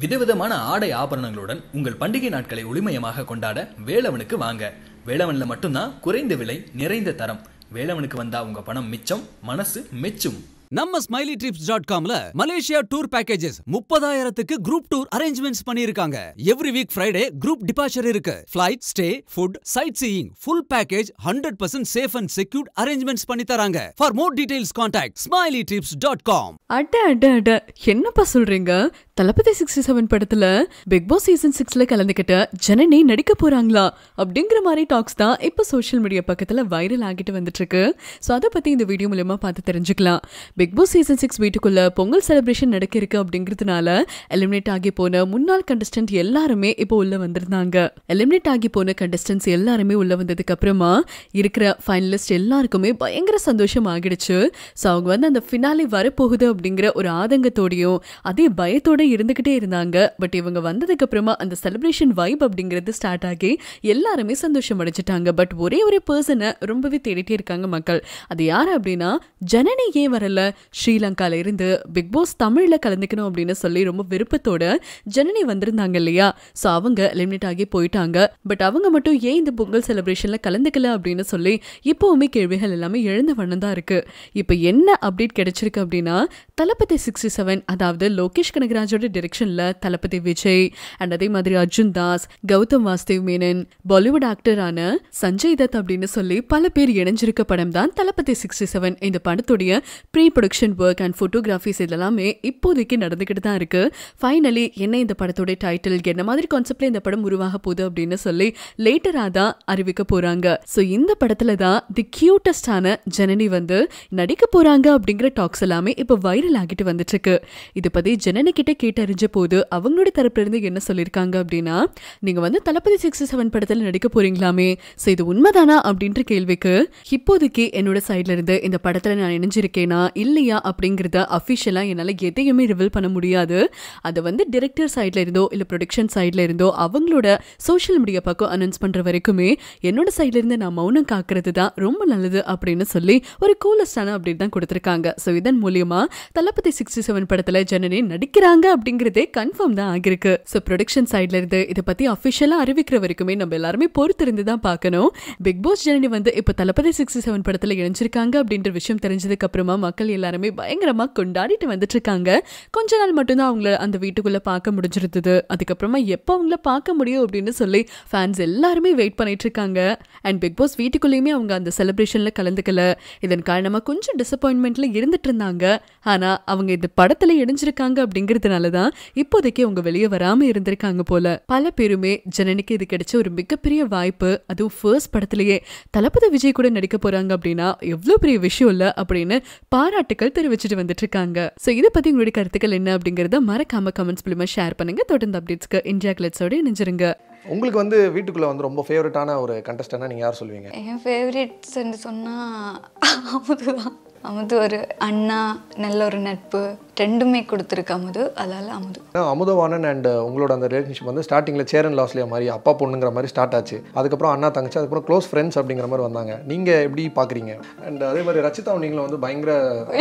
விதவிதமான ஆடை ஆபரணங்களுடன் உங்கள் பண்டிகை நாட்களை ஒளிமயமாக கொண்டாட வேலவனுக்கு வாங்க வேலவன்ல மட்டும்தான் குறைந்த விலை நிறைந்த தரம் வேலவனுக்கு வந்தா உங்க பணம் மிச்சம் மனசு மெச்சும் நம்ம ஸ்மைலி ட்ரிப்ஸ் டாட் காம்ல மலேசியா டூர் பேக்கேஜஸ் முப்பதாயிரத்துக்கு குரூப் டூர் அரேஞ்ச்மெண்ட்ஸ் பண்ணிருக்காங்க every week Friday group departure இருக்கு flight stay food sight seeing full package hundred percent safe and secured arrangements பண்ணி தராங்க for more details contact smiley trips dot com அட அட அட என்னப்பா சொல்றீங்க தளபதி சிக்ஸ்டி செவன் படத்துல பிக் பாஸ் சீசன் சிக்ஸ்ல கலந்துக்கிட்ட ஜனனி நடிக்க போறாங்களா அப்படிங்கிற மாதிரி டாக்ஸ் தான் இப்போ சோஷியல் மீடியா பக்கத்துல வைரல் ஆகிட்டு வந்துட்டு இருக்கு ஸோ அதை பத்தி இந்த வீடியோ மூலமா பார்த்து தெரிஞ்சுக்கலாம் பிக் பாஸ் சீசன் சிக்ஸ் வீட்டுக்குள்ள பொங்கல் செலிப்ரேஷன் நடக்க இருக்கு அப்படிங்கிறதுனால எலிமினேட் ஆகி போன முன்னாள் கண்டஸ்டன்ட் எல்லாருமே இப்போ உள்ள வந்திருந்தாங்க எலிமினேட் ஆகி போன கண்டஸ்டன்ஸ் எல்லாருமே உள்ள வந்ததுக்கு அப்புறமா இருக்கிற ஃபைனலிஸ்ட் எல்லாருக்குமே பயங்கர சந்தோஷம் ஆகிடுச்சு ஸோ அவங்க வந்து அந்த ஃபினாலே வரப்போகுது அப்படிங்கிற ஒரு ஆதங்கத்தோடையும் அதே பயத்தோட இருந்துகிட்டே இருந்தாங்க பட் இவங்க வந்ததுக்கு அப்புறமா அந்த செலிப்ரேஷன் வைப் அப்படிங்கிறது ஸ்டார்ட் ஆகி எல்லாருமே சந்தோஷம் அடைஞ்சிட்டாங்க பட் ஒரே ஒரு பர்சனை ரொம்பவே தேடிட்டே இருக்காங்க மக்கள் அது யார் அப்படின்னா ஜனனி ஏன் வரல ஸ்ரீலங்கால இருந்து பிக் பாஸ் தமிழ்ல கலந்துக்கணும் அப்படின்னு சொல்லி ரொம்ப விருப்பத்தோட ஜனனி வந்திருந்தாங்க இல்லையா ஸோ அவங்க எலிமினேட் ஆகி போயிட்டாங்க பட் அவங்க மட்டும் ஏன் இந்த பொங்கல் செலிப்ரேஷன்ல கலந்துக்கல அப்படின்னு சொல்லி இப்போவுமே கேள்விகள் எல்லாமே எழுந்த வண்ணம் தான் இருக்கு இப்போ என்ன அப்டேட் கிடைச்சிருக்கு அப்படின்னா தளபதி சிக்ஸ்டி செவன் அதாவது லோகேஷ் கனகராஜோட டிரெக்ஷன்ல தளபதி விஜய் அண்ட் அதே மாதிரி அர்ஜுன் தாஸ் கௌதம் வாஸ்தேவ் மேனன் பாலிவுட் ஆக்டரான சஞ்சய் தத் அப்படின்னு சொல்லி பல பேர் இணைஞ்சிருக்க படம் தான் தளபதி சிக்ஸ்டி செவன் இந்த படத்துடைய pre production work and photographies இதெல்லாமே இப்போதைக்கு நடந்துக்கிட்டு தான் இருக்கு ஃபைனலி என்ன இந்த படத்தோட டைட்டில் என்ன மாதிரி கான்செப்ட்ல இந்த படம் உருவாக போகுது அப்படின்னு சொல்லி லேட்டரா தான் அறிவிக்க போறாங்க ஸோ இந்த படத்துல தான் தி கியூட்டஸ்டான ஜனனி வந்து நடிக்க போறாங்க அப்படிங்கிற டாக்ஸ் எல்லாமே இப்போ வைரல் ஆகிட்டு வந்துட்டு இருக்கு இது பத்தி ஜனனி கிட்ட கேட்டறிஞ்ச போது அவங்களோட தரப்புல இருந்து என்ன சொல்லியிருக்காங்க அப்படின்னா நீங்க வந்து தளபதி சிக்ஸ்டி செவன் படத்துல நடிக்க போறீங்களாமே ஸோ இது உண்மைதானா அப்படின்ற கேள்விக்கு இப்போதைக்கு என்னோட சைட்ல இருந்து இந்த படத்துல நான் இணைஞ்சிருக்கேனா இல்லையா அப்படிங்கறத அஃபிஷியலா என்னால எதையுமே ரிவீல் பண்ண முடியாது அது வந்து டிரெக்டர் சைட்ல இருந்தோ இல்ல ப்ரொடக்ஷன் சைட்ல இருந்தோ அவங்களோட சோஷியல் மீடியா பக்கம் அனௌன்ஸ் பண்ற வரைக்குமே என்னோட சைட்ல இருந்து நான் மௌனம் காக்குறது தான் ரொம்ப நல்லது அப்படின்னு சொல்லி ஒரு கூலஸ்டான அப்டேட் தான் கொடுத்திருக்காங்க ஸோ இதன் மூலியமா தளபதி சிக்ஸ்டி செவன் படத்துல ஜனனி நடிக்கிறாங்க அப்படிங்கறதே கன்ஃபார்ம் தான் ஆகிருக்கு ஸோ ப்ரொடக்ஷன் சைட்ல இருந்து இதை பத்தி அஃபிஷியலா அறிவிக்கிற வரைக்குமே நம்ம எல்லாருமே பொறுத்திருந்து தான் பார்க்கணும் பிக் பாஸ் ஜனனி வந்து இப்போ தளபதி சிக்ஸ்டி செவன் படத்துல இணைஞ்சிருக்காங்க அப்படின்ற விஷயம் தெரிஞ்சதுக்கு அப்புறமா மக்கள் எல்லாருமே பயங்கரமா கொண்டாடிட்டு வந்துட்டு இருக்காங்க கொஞ்ச நாள் மட்டும்தான் அவங்கள அந்த வீட்டுக்குள்ள பார்க்க முடிஞ்சிருந்தது அதுக்கப்புறமா எப்போ அவங்கள பார்க்க முடியும் அப்படின்னு சொல்லி ஃபேன்ஸ் எல்லாருமே வெயிட் பண்ணிட்டு இருக்காங்க அண்ட் பிக் பாஸ் வீட்டுக்குள்ளேயுமே அவங்க அந்த செலிப்ரேஷன்ல கலந்துக்கல இதன் காரணமா கொஞ்சம் டிசப்பாயின்மெண்ட்ல இருந்துட்டு இருந்தாங்க ஆனா அவங்க இந்த படத்துல இணைஞ்சிருக்காங்க அப்படிங்கிறதுனால தான் இப்போதைக்கு அவங்க வெளியே வராம இருந்திருக்காங்க போல பல பேருமே ஜனனிக்கு இது கிடைச்ச ஒரு மிகப்பெரிய வாய்ப்பு அதுவும் ஃபர்ஸ்ட் படத்திலேயே தளபதி விஜய் கூட நடிக்க போறாங்க அப்படின்னா எவ்வளவு பெரிய விஷயம் இல்ல அப்படின்னு பாராட்டுக்கள் தெரிவிச்சிட்டு வந்துட்டு இருக்காங்க சோ இதை பத்தி உங்களுடைய கருத்துக்கள் என்ன அப்படிங்கறத மறக்காம கமெண்ட்ஸ் மூலமா ஷேர் பண்ணுங்க தொடர்ந்து அப்டேட்ஸ்க்கு இந்தியா கிளட்ஸோட இணைஞ்சிருங்க உங்களுக்கு வந்து வீட்டுக்குள்ளே வந்து ரொம்ப ஃபேவரட்டான ஒரு கண்டஸ்டன்ட்னா நீங்கள் யார் சொல்லுவீங்க என் ஃபேவரட்ஸ்ன்னு சொன்னால் அமுது தான் அமுது ஒரு அண்ணா நல்ல ஒரு நட்பு ரெண்டுமே கொடுத்துருக்கு அமுது அதால் அமுது ஏன்னா அமுதவாணன் அண்ட் உங்களோட அந்த ரிலேஷன்ஷிப் வந்து ஸ்டார்டிங்கில் சேரன் லாஸ்லியா மாதிரி அப்பா பொண்ணுங்கிற மாதிரி ஸ்டார்ட் ஆச்சு அதுக்கப்புறம் அண்ணா தங்கச்சி அதுக்கப்புறம் க்ளோஸ் ஃப்ரெண்ட்ஸ் அப்படிங்கிற மாதிரி வந்தாங்க நீங்கள் எப்படி பார்க்குறீங்க அண்ட் அதே மாதிரி ரச்சிதா நீங்களும் வந்து பயங்கர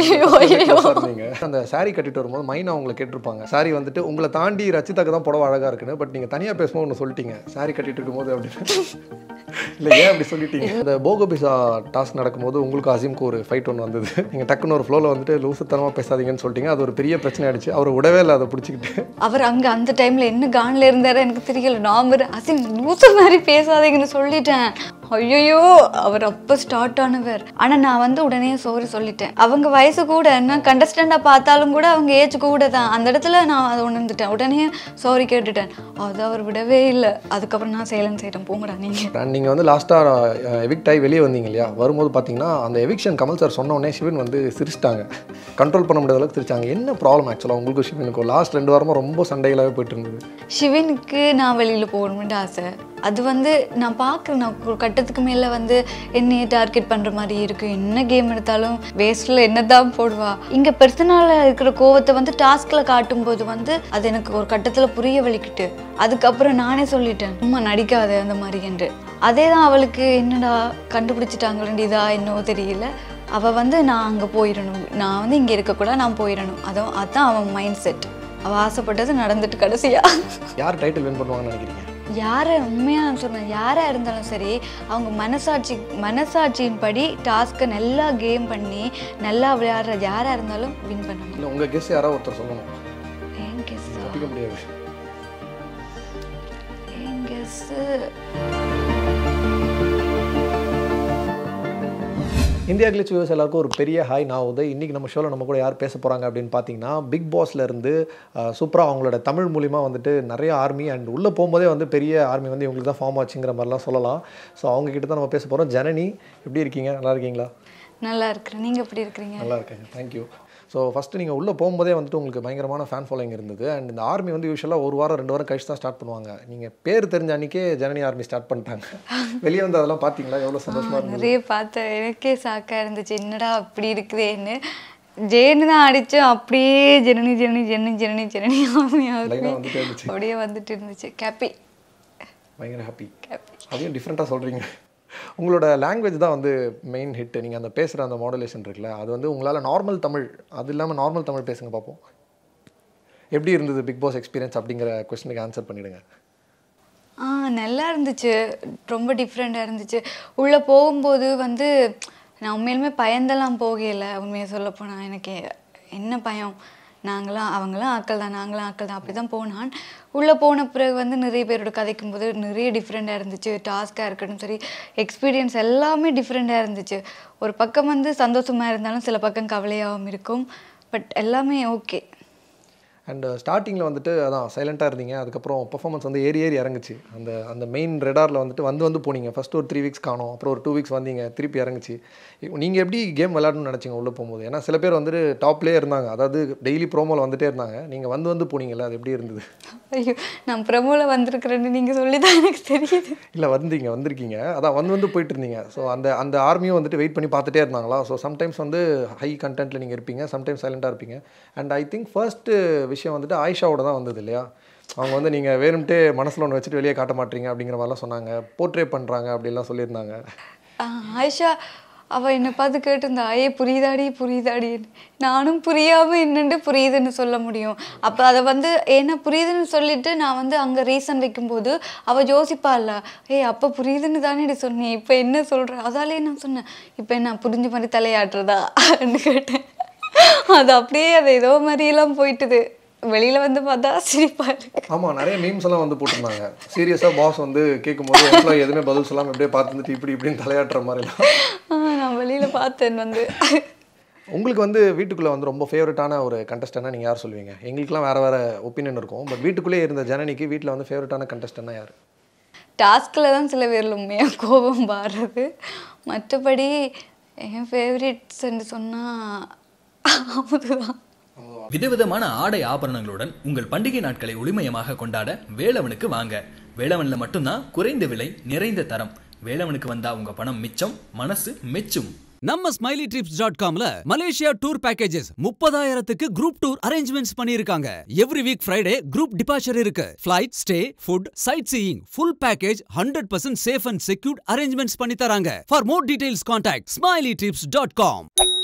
close ஆ இருந்தீங்க அந்த saree கட்டிட்டு வரும்போது மைனா உங்களை கேட்டிருப்பாங்க saree வந்துட்டு உங்களை தாண்டி ரச்சிதாக்கு தான் புடவை அழகாக இருக்குன்னு பட் நீங்கள் தனியாக பேசும்போது ஒன்று சொல்லிட்டீங்க saree கட்டிட்டு இருக்கும்போது அப்படின்னு இல்லை ஏன் அப்படி சொல்லிட்டீங்க இந்த போகோபிசா டாஸ்க் நடக்கும்போது உங்களுக்கு அசீம்க்கு ஒரு ஃபைட் ஒன்று வந்தது நீங்கள் டக்குன்னு ஒரு ஃப்ளோவில் வந்துட்டு லூசுத்தனமாக பேசாதீங்கன்னு சொல்லிட்டீங்க அது ஒரு பெரிய பிரச்சனை ஆயிடுச்சு அவர் விடவே இல்லை அதை பிடிச்சிக்கிட்டு அவர் அங்கே அந்த டைமில் என்ன கானில் இருந்தாரு எனக்கு தெரியல நான் ஒரு அசின் லூசு மாதிரி பேசாதீங்கன்னு சொல்லிட்டேன் ஐயோ அவர் அப்போ ஸ்டார்ட் ஆனவர் ஆனால் நான் வந்து உடனே சாரி சொல்லிட்டேன் அவங்க வயசு கூட நான் கண்டஸ்டண்டாக பார்த்தாலும் கூட அவங்க ஏஜ் கூட தான் அந்த இடத்துல நான் அதை உணர்ந்துட்டேன் உடனே சாரி கேட்டுட்டேன் அது அவர் விடவே இல்லை அதுக்கப்புறம் நான் சேலம் செய்கிறேன் போங்கடா நீங்கள் அண்ட் நீங்கள் வந்து லாஸ்ட்டாக எவிக்ட் ஆகி வெளியே வந்தீங்க இல்லையா வரும்போது பார்த்தீங்கன்னா அந்த எவிக்ஷன் கமல் சார் சொன்ன உடனே சிவன் வந்து சிரிச்சிட்டாங்க கண்ட்ரோல் பண்ண முடியாத அளவுக்கு சிரிச்சாங்க என்ன ப்ராப்ளம் ஆக்சுவலாக உங்களுக்கு சிவனுக்கும் லாஸ்ட் ரெண்டு வாரமாக ரொம்ப சண்டைகளாகவே போயிட்டு இருந்தது சிவனுக்கு நான் வெளியில் போகணும்னு ஆசை அது வந்து நான் பார்க்குறேன் நான் ஒரு கட்டத்துக்கு மேலே வந்து என்னையே டார்கெட் பண்ணுற மாதிரி இருக்கு என்ன கேம் எடுத்தாலும் வேஸ்ட்டில் என்ன தான் போடுவா இங்கே பர்சனலாக இருக்கிற கோவத்தை வந்து டாஸ்கில் காட்டும்போது வந்து அது எனக்கு ஒரு கட்டத்தில் புரிய வலிக்கிட்டு அதுக்கப்புறம் நானே சொல்லிட்டேன் சும்மா நடிக்காத அந்த மாதிரி என்று அதே தான் அவளுக்கு என்னடா கண்டுபிடிச்சிட்டாங்களேண்டி இதா என்னவோ தெரியல அவள் வந்து நான் அங்கே போயிடணும் நான் வந்து இங்கே இருக்கக்கூடாது நான் போயிடணும் அதான் அதான் அவன் மைண்ட் செட் அவள் ஆசைப்பட்டது நடந்துட்டு கடைசியா யார் டைட்டில் வின் பண்ணுவாங்கன்னு நினைக்கிறீங்க யாரை உண்மையாக நான் சொல்றேன் யாராக இருந்தாலும் சரி அவங்க மனசாட்சி மனசாட்சியின் படி டாஸ்க்கை நல்லா கேம் பண்ணி நல்லா விளையாடுறது யாராக இருந்தாலும் வின் பண்ணணும் இல்லை உங்கள் கெஸ் யாராவது ஒருத்தர் சொல்லணும் ஏன் கெஸ்ஸா தப்பிக்க முடியாது ஏன் கெஸ்ஸு இந்தியா கிளிச் வியூஸ் எல்லாருக்கும் ஒரு பெரிய ஹாய் நான் உதய் இன்றைக்கி நம்ம ஷோவில் நம்ம கூட யார் பேச போகிறாங்க அப்படின்னு பார்த்தீங்கன்னா பிக் பாஸ்ல இருந்து சூப்பராக அவங்களோட தமிழ் மூலிமா வந்துட்டு நிறைய ஆர்மி அண்ட் உள்ளே போகும்போதே வந்து பெரிய ஆர்மி வந்து இவங்களுக்கு தான் ஃபார்ம் ஆச்சுங்கிற மாதிரிலாம் சொல்லலாம் ஸோ அவங்க கிட்ட தான் நம்ம பேச போகிறோம் ஜனனி எப்படி இருக்கீங்க நல்லா இருக்கீங்களா நல்லா இருக்கிறேன் நீங்கள் எப்படி இருக்கிறீங்க நல்லா இருக்கேங்க தேங்க்யூ ஸோ ஃபஸ்ட்டு நீங்கள் உள்ளே போகும்போதே வந்துட்டு உங்களுக்கு பயங்கரமான ஃபேன் ஃபாலோயிங் இருந்தது அண்ட் இந்த ஆர்மி வந்து யூஸ்வலாக ஒரு வாரம் ரெண்டு வாரம் கழிச்சு தான் ஸ்டார்ட் பண்ணுவாங்க நீங்கள் பேர் தெரிஞ்ச அன்றைக்கே ஜனனி ஆர்மி ஸ்டார்ட் பண்ணிட்டாங்க வெளியே வந்து அதெல்லாம் பார்த்தீங்களா எவ்வளோ சந்தோஷமாக இருந்தது நிறைய பார்த்தேன் எனக்கே சாக்கா இருந்துச்சு என்னடா அப்படி இருக்குதேன்னு ஜேன்னு தான் அடிச்சோம் அப்படியே ஜனனி ஜனனி ஜனனி ஜனனி ஜனனி ஆமி ஆமி. லைனாக வந்துட்டே இருந்துச்சு அப்படியே வந்துட்டு இருந்துச்சு கேப்பி பயங்கர ஹாப்பி கேப்பி அதையும் டிஃப்ரெண்ட்டாக சொல்கிறீங்க உங்களோட லாங்குவேஜ் தான் வந்து மெயின் ஹிட் நீங்கள் அந்த பேசுகிற அந்த மாடுலேஷன் இருக்குல்ல அது வந்து உங்களால் நார்மல் தமிழ் அது இல்லாமல் நார்மல் தமிழ் பேசுங்க பார்ப்போம் எப்படி இருந்தது பிக் பாஸ் எக்ஸ்பீரியன்ஸ் அப்படிங்கிற கொஸ்டினுக்கு ஆன்சர் பண்ணிவிடுங்க ஆ நல்லா இருந்துச்சு ரொம்ப டிஃப்ரெண்ட்டாக இருந்துச்சு உள்ளே போகும்போது வந்து நான் உண்மையிலுமே பயந்தெல்லாம் போகல உண்மையை சொல்ல போனால் எனக்கு என்ன பயம் நாங்களாம் அவங்களாம் ஆக்கள் தான் நாங்களாம் ஆக்கள் தான் அப்படி தான் போனான் உள்ளே போன பிறகு வந்து நிறைய பேரோட கதைக்கும் போது நிறைய டிஃப்ரெண்ட்டாக இருந்துச்சு டாஸ்க்காக இருக்கட்டும் சரி எக்ஸ்பீரியன்ஸ் எல்லாமே டிஃப்ரெண்ட்டாக இருந்துச்சு ஒரு பக்கம் வந்து சந்தோஷமாக இருந்தாலும் சில பக்கம் கவலையாகவும் இருக்கும் பட் எல்லாமே ஓகே அண்ட் ஸ்டார்டிங்கில் வந்துட்டு அதான் சைலண்ட்டாக இருந்தீங்க அதுக்கப்புறம் பெர்ஃபார்மன்ஸ் வந்து ஏறி ஏறி இறங்குச்சு அந்த அந்த மெயின் ரெடாரில் வந்துட்டு வந்து வந்து போனீங்க ஃபஸ்ட்டு ஒரு த்ரீ வீக்ஸ் காணோம் அப்புறம் ஒரு டூ வீக்ஸ் வந்தீங்க திருப்பி இறங்குச்சு நீங்கள் எப்படி கேம் விளையாடணும்னு நினச்சிங்க உள்ளே போகும்போது ஏன்னா சில பேர் வந்துட்டு டாப்லேயே இருந்தாங்க அதாவது டெய்லி ப்ரோமோவில் வந்துட்டே இருந்தாங்க நீங்கள் வந்து வந்து போனீங்கல்ல அது எப்படி இருந்தது ஐயோ நான் பிரமோவில் வந்திருக்கிறேன்னு நீங்கள் சொல்லி தான் எனக்கு தெரியுது இல்லை வந்தீங்க வந்திருக்கீங்க அதான் வந்து வந்து போயிட்டு இருந்தீங்க ஸோ அந்த அந்த ஆர்மியும் வந்துட்டு வெயிட் பண்ணி பார்த்துட்டே இருந்தாங்களா ஸோ சம்டைம்ஸ் வந்து ஹை கண்டென்ட்டில் நீங்கள் இருப்பீங்க சம்டைம்ஸ் சைலண்ட்டாக இருப்பீங்க அண்ட் ஐ திங்க் ஃபர்ஸ்ட்டு விஷயம் வந்துட்டு ஆயிஷாவோட தான் வந்தது இல்லையா அவங்க வந்து நீங்கள் வேணும்ட்டே மனசில் ஒன்று வச்சுட்டு வெளியே காட்ட மாட்டீங்க அப்படிங்கிற மாதிரிலாம் சொன்னாங்க போர்ட்ரே பண்ணுறாங்க அப்படிலாம் சொல்லியிருந்தாங்க ஆ, ஆயிஷா அவ என்னை பார்த்து கேட்டிருந்தா ஏ புரியுதாடி புரியுதாடின்னு நானும் புரியாம என்னண்டு புரியுதுன்னு சொல்ல முடியும் அப்போ அதை வந்து என்ன புரியுதுன்னு சொல்லிட்டு நான் வந்து அங்கே ரீசன் வைக்கும்போது அவ யோசிப்பாள்ல ஏய் அப்போ புரியுதுன்னு தானே சொன்னேன் இப்போ என்ன சொல்ற அதாலே நான் சொன்னேன் இப்போ என்ன புரிஞ்ச மாதிரி தலையாட்டுறதா கேட்டேன் அது அப்படியே அது ஏதோ மாதிரியெல்லாம் போயிட்டுது வெளியில வந்து பார்த்தா சிரிப்பா இருக்கு ஆமாம் நிறைய மீம்ஸ் எல்லாம் வந்து போட்டிருந்தாங்க சீரியஸாக பாஸ் வந்து கேட்கும்போது எம்ப்ளாயி எதுவுமே பதில் சொல்லாமல் எப்படியே பார்த்துட்டு இப்படி இப்படின்னு தலையாட்டுற மாதிரிலாம் ஆ, நான் வெளியில பார்த்தேன் வந்து உங்களுக்கு வந்து வீட்டுக்குள்ளே வந்து ரொம்ப ஃபேவரட்டான ஒரு கண்டஸ்டன்னா நீங்கள் யார் சொல்லுவீங்க எங்களுக்குலாம் வேறு வேறு ஒப்பீனியன் இருக்கும் பட் வீட்டுக்குள்ளே இருந்த ஜனனிக்கு வீட்டில் வந்து ஃபேவரட்டான கண்டஸ்டன்னா யார் டாஸ்கில் தான் சில பேர் உண்மையாக கோபம் பாடுறது மற்றபடி என் ஃபேவரட்ஸ்ன்னு சொன்னால் அமுதுதான் விதவிதமான ஆடை ஆபரணங்களுடன் உங்கள் பண்டிகை நாட்களை ஒளிமயமாக கொண்டாட வேலவனுக்கு வாங்க வேலவன்ல மட்டும்தான் குறைந்த விலை நிறைந்த தரம் வேலவனுக்கு வந்தா உங்க பணம் மிச்சம் மனசு மெச்சும் நம்ம ஸ்மைலி ட்ரிப்ஸ் டாட் காம்ல மலேசியா டூர் பேக்கேஜஸ் முப்பதாயிரத்துக்கு குரூப் டூர் அரேஞ்ச்மெண்ட்ஸ் பண்ணிருக்காங்க every week Friday group departure இருக்கு flight stay food sight seeing full package hundred percent safe and secured arrangements பண்ணி தராங்க for more details contact smiley trips dot com